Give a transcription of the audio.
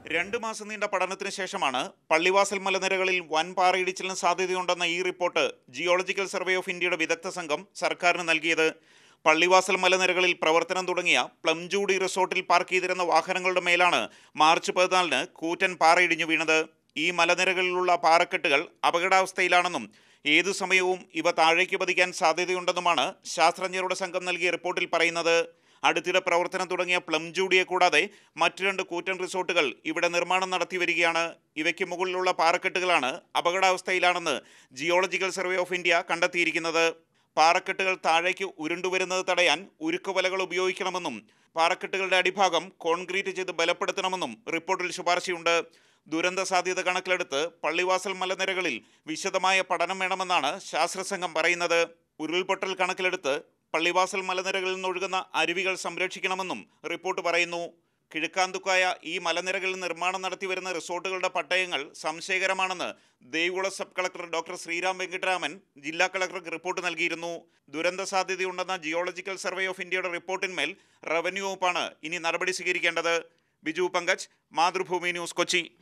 രണ്ട് മാസം നീണ്ട പഠനത്തിന് ശേഷമാണ് പള്ളിവാസൽ മലനിരകളിൽ വൻ പാറയിടിച്ചിലിന് സാധ്യതയുണ്ടെന്ന ഈ റിപ്പോർട്ട് ജിയോളജിക്കൽ സർവേ ഓഫ് ഇന്ത്യയുടെ വിദഗ്ധ സംഘം സർക്കാരിന് നൽകിയത് പള്ളിവാസൽ മലനിരകളിൽ പ്രവർത്തനം തുടങ്ങിയ പ്ലംജൂഡി റിസോർട്ടിൽ പാർക്ക് ചെയ്തിരുന്ന വാഹനങ്ങളുടെ മേലാണ് മാർച്ച് പതിനാലിന് കൂറ്റൻ പാറയിടിഞ്ഞു വീണത് ഈ മലനിരകളിലുള്ള പാറക്കെട്ടുകൾ അപകടാവസ്ഥയിലാണെന്നും ഏതു സമയവും ഇവ താഴേക്ക് പതിക്കാൻ സാധ്യതയുണ്ടെന്നുമാണ് ശാസ്ത്രജ്ഞരുടെ സംഘം നൽകിയ റിപ്പോർട്ടിൽ പറയുന്നത് അടുത്തിടെ പ്രവർത്തനം തുടങ്ങിയ പ്ലംജൂഡിയെ കൂടാതെ മറ്റു രണ്ട് കൂറ്റൻ റിസോർട്ടുകൾ ഇവിടെ നിർമ്മാണം നടത്തി വരികയാണ് ഇവയ്ക്ക് മുകളിലുള്ള പാറക്കെട്ടുകളാണ് അപകടാവസ്ഥയിലാണെന്ന് ജിയോളജിക്കൽ സർവേ ഓഫ് ഇന്ത്യ കണ്ടെത്തിയിരിക്കുന്നത് പാറക്കെട്ടുകൾ താഴേക്ക് ഉരുണ്ടുവരുന്നത് തടയാൻ ഉരുക്കുവലകൾ ഉപയോഗിക്കണമെന്നും പാറക്കെട്ടുകളുടെ അടിഭാഗം കോൺക്രീറ്റ് ചെയ്ത് ബലപ്പെടുത്തണമെന്നും റിപ്പോർട്ടിൽ ശുപാർശയുണ്ട് ദുരന്ത സാധ്യത കണക്കിലെടുത്ത് പള്ളിവാസൽ മലനിരകളിൽ വിശദമായ പഠനം വേണമെന്നാണ് ശാസ്ത്രസംഘം പറയുന്നത് ഉരുൾപൊട്ടൽ കണക്കിലെടുത്ത് പള്ളിവാസൽ മലനിരകളിൽ നിന്നൊഴുകുന്ന അരുവികൾ സംരക്ഷിക്കണമെന്നും റിപ്പോർട്ട് പറയുന്നു കിഴക്കാന്തുക്കായ ഈ മലനിരകളിൽ നിർമ്മാണം നടത്തിവരുന്ന റിസോർട്ടുകളുടെ പട്ടയങ്ങൾ സംശയകരമാണെന്ന് Devikulam sub collector doctor Sreeram Venkitaraman ജില്ലാ കളക്ടർക്ക് റിപ്പോർട്ട് നൽകിയിരുന്നു ദുരന്ത സാധ്യതയുണ്ടെന്ന ജിയോളജിക്കൽ സർവേ ഓഫ് ഇന്ത്യയുടെ റിപ്പോർട്ടിന്മേൽ റവന്യൂ വകുപ്പാണ് ഇനി നടപടി സ്വീകരിക്കേണ്ടത് ബിജു പങ്കജ് മാതൃഭൂമി ന്യൂസ് കൊച്ചി